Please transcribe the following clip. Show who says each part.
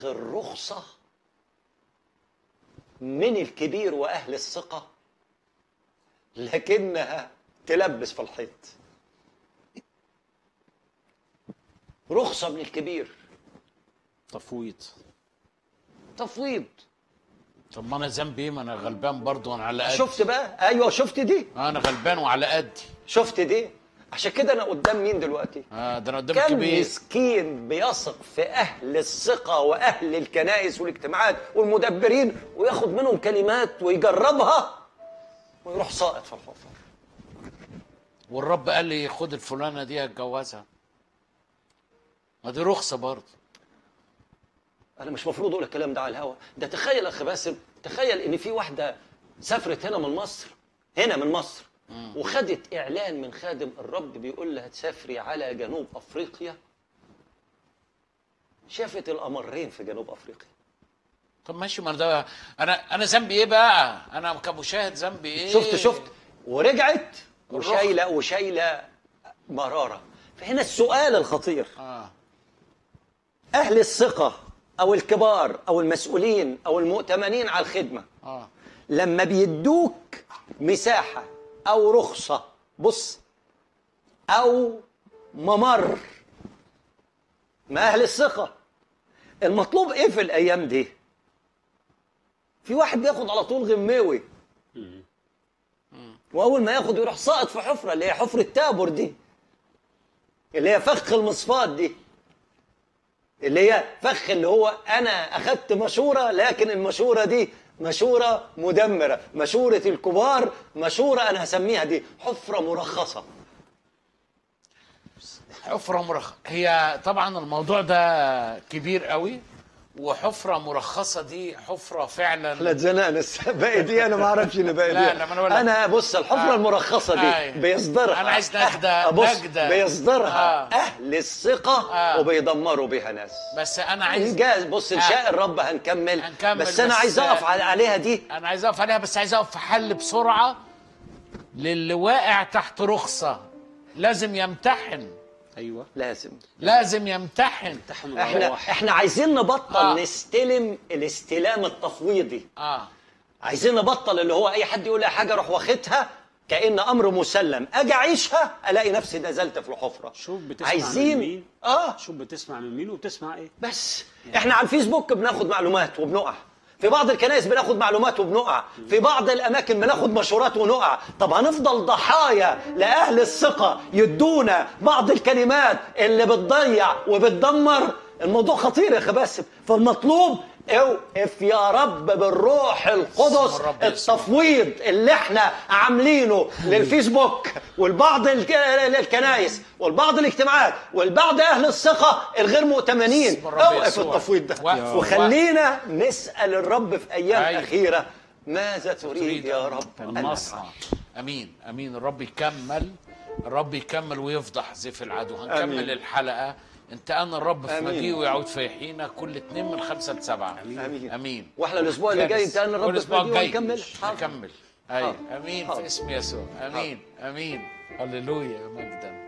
Speaker 1: الرخصة من الكبير وأهل الثقة لكنها تلبس في الحيط رخصة من الكبير
Speaker 2: تفويض
Speaker 1: تفويض
Speaker 2: طب ما انا ذنبي ايه ما انا غلبان برضه وانا على قد
Speaker 1: شفت بقى ايوه شفت دي
Speaker 2: انا غلبان وعلى قدي
Speaker 1: شفت دي عشان كده انا قدام مين دلوقتي
Speaker 2: اه ده انا قدام
Speaker 1: كم
Speaker 2: الكبير
Speaker 1: مسكين بيثق في اهل الثقه واهل الكنائس والاجتماعات والمدبرين وياخد منهم كلمات ويجربها ويروح ساقط في الحفر
Speaker 2: والرب قال لي خد الفلانه دي اتجوزها ما دي رخصه برضه
Speaker 1: انا مش مفروض اقول الكلام ده على الهوا ده تخيل يا اخي باسم تخيل ان في واحده سافرت هنا من مصر هنا من مصر وخدت اعلان من خادم الرب بيقول لها تسافري على جنوب افريقيا شافت القمرين في جنوب افريقيا
Speaker 2: طب ماشي ما أنا ده انا انا ذنبي ايه بقى انا كمشاهد ذنبي ايه
Speaker 1: شفت شفت ورجعت
Speaker 2: الرخ.
Speaker 1: وشايله وشايله مراره فهنا السؤال الخطير
Speaker 2: اه
Speaker 1: اهل الثقه او الكبار او المسؤولين او المؤتمنين على الخدمه
Speaker 2: اه
Speaker 1: لما بيدوك مساحه او رخصه بص او ممر ما اهل الثقه المطلوب ايه في الايام دي في واحد بياخد على طول غماوي واول ما ياخد يروح ساقط في حفره اللي هي حفره تابور دي اللي هي فخ المصفات دي اللي هي فخ اللي هو انا اخدت مشوره لكن المشوره دي مشوره مدمره مشوره الكبار مشوره انا هسميها دي حفره مرخصه
Speaker 2: حفره مرخصه هي طبعا الموضوع ده كبير قوي وحفره مرخصه دي حفره فعلا
Speaker 1: احنا اتزنقنا باقي دي انا ما اعرفش اللي باقي دي
Speaker 2: لا، لا، ما أنا بقول لك.
Speaker 1: انا بص الحفره
Speaker 2: آه.
Speaker 1: المرخصه دي
Speaker 2: أيوة.
Speaker 1: بيصدرها
Speaker 2: أنا عايز نجدة،
Speaker 1: آه، بص
Speaker 2: نجدة.
Speaker 1: بيصدرها
Speaker 2: آه.
Speaker 1: اهل الثقه
Speaker 2: آه.
Speaker 1: وبيدمروا بيها ناس
Speaker 2: بس انا عايز
Speaker 1: جاهز بص ان شاء الرب هنكمل,
Speaker 2: هنكمل،
Speaker 1: بس انا
Speaker 2: بس-
Speaker 1: عايز اقف على- عليها دي
Speaker 2: انا عايز اقف عليها بس عايز اقف في حل بسرعه للي واقع تحت رخصه لازم يمتحن
Speaker 3: ايوه
Speaker 1: لازم
Speaker 2: لازم يمتحن
Speaker 3: امتحن
Speaker 1: احنا
Speaker 3: وروح.
Speaker 1: احنا عايزين نبطل
Speaker 2: آه.
Speaker 1: نستلم الاستلام التفويضي
Speaker 2: اه
Speaker 1: عايزين نبطل اللي هو اي حد يقول لي حاجه اروح واخدها كان امر مسلم اجي اعيشها الاقي نفسي نزلت في الحفره
Speaker 3: شوف بتسمع
Speaker 1: عايزين
Speaker 3: من مين
Speaker 1: اه
Speaker 3: شوف بتسمع من مين وبتسمع ايه
Speaker 1: بس احنا على الفيسبوك بناخد معلومات وبنقع في بعض الكنائس بناخد معلومات وبنقع في بعض الاماكن بناخد مشورات ونقع طب هنفضل ضحايا لاهل الثقه يدونا بعض الكلمات اللي بتضيع وبتدمر الموضوع خطير يا اخي باسم فالمطلوب اوقف يا رب بالروح القدس
Speaker 2: اسم الرب يسوع.
Speaker 1: التفويض اللي احنا عاملينه للفيسبوك والبعض الك- الكنائس والبعض الاجتماعات والبعض اهل الثقه الغير مؤتمنين
Speaker 2: اسم الرب
Speaker 1: اوقف
Speaker 2: يسوع.
Speaker 1: التفويض ده
Speaker 2: وقف.
Speaker 1: وخلينا نسال الرب في ايام
Speaker 2: أيوة.
Speaker 1: اخيره ماذا تريد يا رب أن
Speaker 3: النصر.
Speaker 1: أفعل؟
Speaker 2: امين امين الرب يكمل الرب يكمل ويفضح زيف العدو هنكمل
Speaker 1: آمين.
Speaker 2: الحلقه انت انا الرب في
Speaker 1: آمين.
Speaker 2: مجيء ويعود في حين كل اتنين من خمسة لسبعة
Speaker 1: آمين.
Speaker 2: امين
Speaker 1: واحنا الاسبوع اللي جاي انت انا الرب في
Speaker 2: والاسبوع
Speaker 1: مجيء
Speaker 2: الجاي
Speaker 1: ونكمل حاضر.
Speaker 2: نكمل ايوه
Speaker 1: حاضر.
Speaker 2: امين
Speaker 1: حاضر.
Speaker 2: في اسم يسوع امين امين هللويا مجدا